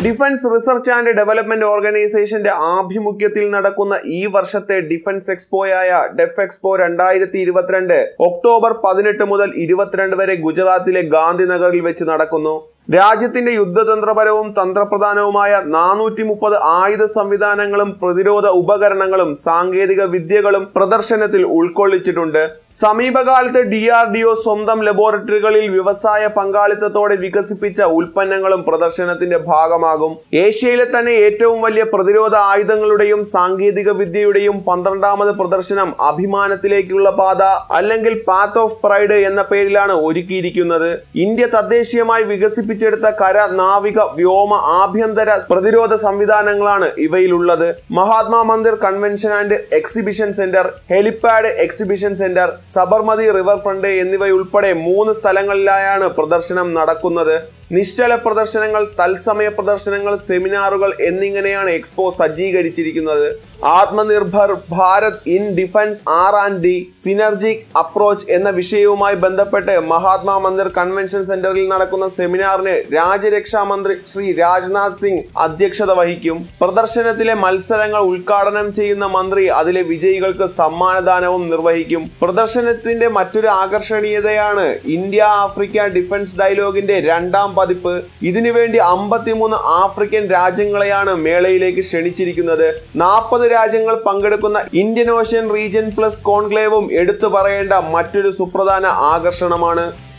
defence research and development ഓർഗനൈസേഷന്റെ ആഭിമുഖ്യത്തിൽ നടക്കുന്ന ഈ വർഷത്തെ ഡിഫൻസ് എക്സ്പോയായ ഡെഫ് എക്സ്പോ രണ്ടായിരത്തി ഇരുപത്തിരണ്ട് ഒക്ടോബർ പതിനെട്ട് മുതൽ ഇരുപത്തിരണ്ട് വരെ ഗുജറാത്തിലെ ഗാന്ധിനഗറിൽ വെച്ച് നടക്കുന്നു രാജ്യത്തിന്റെ യുദ്ധതന്ത്രപരവും തന്ത്രപ്രധാനവുമായ നാനൂറ്റി മുപ്പത് ആയുധ സംവിധാനങ്ങളും പ്രതിരോധ ഉപകരണങ്ങളും സാങ്കേതിക വിദ്യകളും പ്രദർശനത്തിൽ ഉൾക്കൊള്ളിച്ചിട്ടുണ്ട് സമീപകാലത്ത് ഡി ആർ ഡി ഒ സ്വന്തം ലബോറട്ടറികളിൽ വ്യവസായ പങ്കാളിത്തത്തോടെ വികസിപ്പിച്ച ഉൽപ്പന്നങ്ങളും പ്രദർശനത്തിന്റെ ഭാഗമാകും ഏഷ്യയിലെ തന്നെ ഏറ്റവും വലിയ പ്രതിരോധ ആയുധങ്ങളുടെയും സാങ്കേതിക വിദ്യയുടെയും പന്ത്രണ്ടാമത് പ്രദർശനം അഭിമാനത്തിലേക്കുള്ള പാത അല്ലെങ്കിൽ പാത്ത് ഓഫ് പ്രൈഡ് എന്ന പേരിലാണ് ഒരുക്കിയിരിക്കുന്നത് ഇന്ത്യ തദ്ദേശീയമായി വികസിപ്പിച്ചെടുത്ത കര നാവിക വ്യോമ ആഭ്യന്തര പ്രതിരോധ സംവിധാനങ്ങളാണ് ഇവയിലുള്ളത് Mahatma Mandir convention and exhibition centre helipad exhibition centre Sabarmati river front എന്നിവയുൾപ്പെടെ മൂന്ന് സ്ഥലങ്ങളിലായാണ് പ്രദർശനം നടക്കുന്നത് നിശ്ചല പ്രദർശനങ്ങൾ തത്സമയ പ്രദർശനങ്ങൾ സെമിനാറുകൾ എന്നിങ്ങനെയാണ് എക്സ്പോ സജ്ജീകരിച്ചിരിക്കുന്നത് Atmanirbhar Bharat in defence R and D synergic approach എന്ന വിഷയവുമായി ബന്ധപ്പെട്ട് മഹാത്മാ മന്ദിർ കൺവെൻഷൻ സെന്ററിൽ നടക്കുന്ന സെമിനാറിന് രാജ്യരക്ഷാ മന്ത്രി ശ്രീ രാജ്നാഥ് സിംഗ് അധ്യക്ഷത വഹിക്കും പ്രദർശനത്തിലെ മത്സരങ്ങൾ ഉദ്ഘാടനം ചെയ്യുന്ന മന്ത്രി അതിലെ വിജയികൾക്ക് സമ്മാനദാനവും നിർവഹിക്കും പ്രദർശനത്തിന്റെ മറ്റൊരു ആകർഷണീയതയാണ് ഇന്ത്യ ആഫ്രിക്ക ഡിഫൻസ് ഡയലോഗിന്റെ രണ്ടാം പതിപ്പ് ഇതിനുവേണ്ടി അമ്പത്തിമൂന്ന് ആഫ്രിക്കൻ രാജ്യങ്ങളെയാണ് മേളയിലേക്ക് ക്ഷണിച്ചിരിക്കുന്നത് നാൽപ്പത് രാജ്യങ്ങൾ പങ്കെടുക്കുന്ന ഇന്ത്യൻ ഓഷ്യൻ റീജിയൻ പ്ലസ് കോൺക്ലേവും എടുത്തു പറയേണ്ട മറ്റൊരു സുപ്രധാന ആകർഷണമാണ്